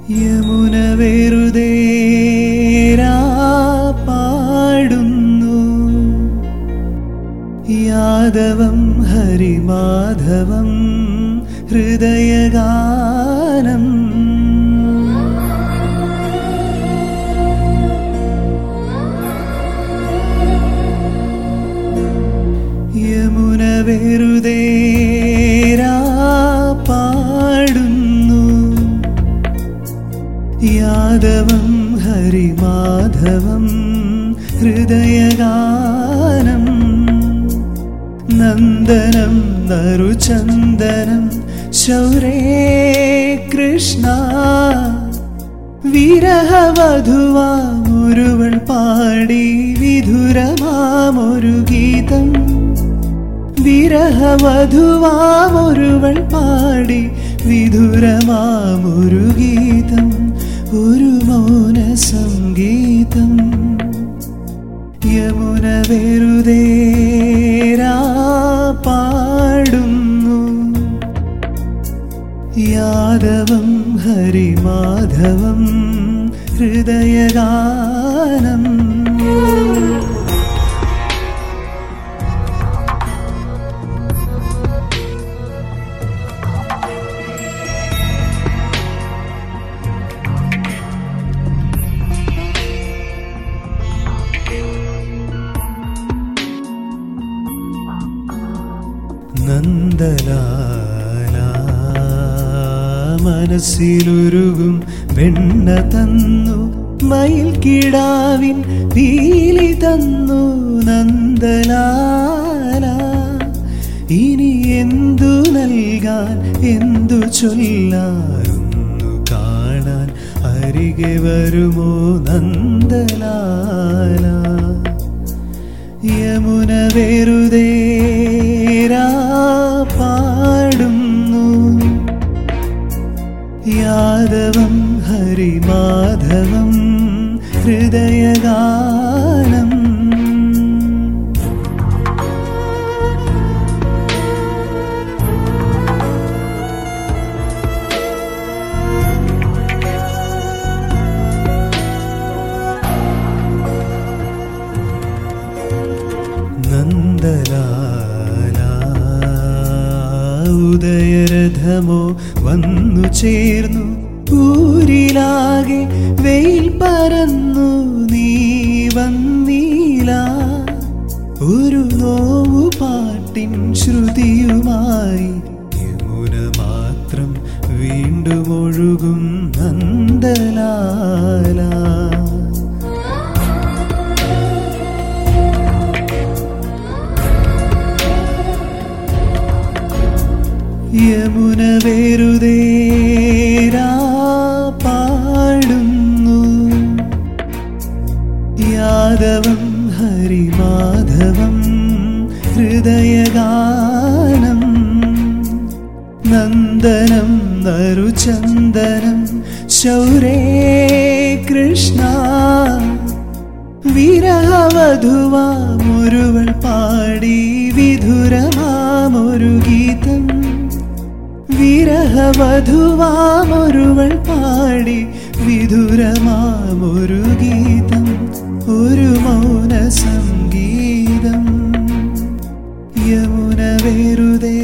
യമുന വെറുതെ പാടുന്നു യാദവം ഹരിമാധവം ഹൃദയഗാനം യമുന വെറുതെ പാടുന്നു യാദവം ഹരിമാധവം ഹൃദയഗാനം നന്ദനം നറുചന്ദനം ശൗരേ കൃഷ്ണ വിരഹവധുവാമൊരുവൾ പാടി വിധുരമാമൊരു ഗീതം വിരഹവധുവാമൊരുവൾ പാടി വിധുരമാമൊരു ഗീതം ഒരു മൗന സംഗീതം യമുന വെറുതെ പാടുന്നു യാദവം ഹരിമാധവം ഹൃദയഗാനം നന്ദലാല മനസ്സിലുരുകും വെണ്ണ തന്നു മയിൽ കിടാവിൻ പീലി തന്നു നന്ദലാല ഇനി എന്തു നൽകാൻ എന്തു ചൊല്ലാനൊന്നു കാണാൻ അരികെ വരുമോ നന്ദലാല യമുന വെറുതെ പാടുന്നു യാദവം ഹരിമാധവം ഹൃദയഗാനം നന്ദലാല ഉദയരഥമോ വന്നു ചേർന്നു ഊരിലാകെ വെയിൽ പരന്നു നീ വന്നീല ഒരു നോവു പാട്ടിൻ ശ്രുതിയുമായി യമുന മാത്രം വീണ്ടും ഒഴുകും നന്ദലാല യമുന വെറുതെ പാടുന്നു യാദവം ഹരിമാധവം ഹൃദയഗാനം നന്ദനം നറുചന്ദനം ശൗരേ കൃഷ്ണ വിരഹവധുവാമൊരുവൾ പാടി വിധുരമാമൊരു ഗീതം വിരഹവധുവാമൊരുവൾ പാടി വിധുരമാമൊരു ഗീതം ഒരു മൗന സംഗീതം യമുന വെറുതെ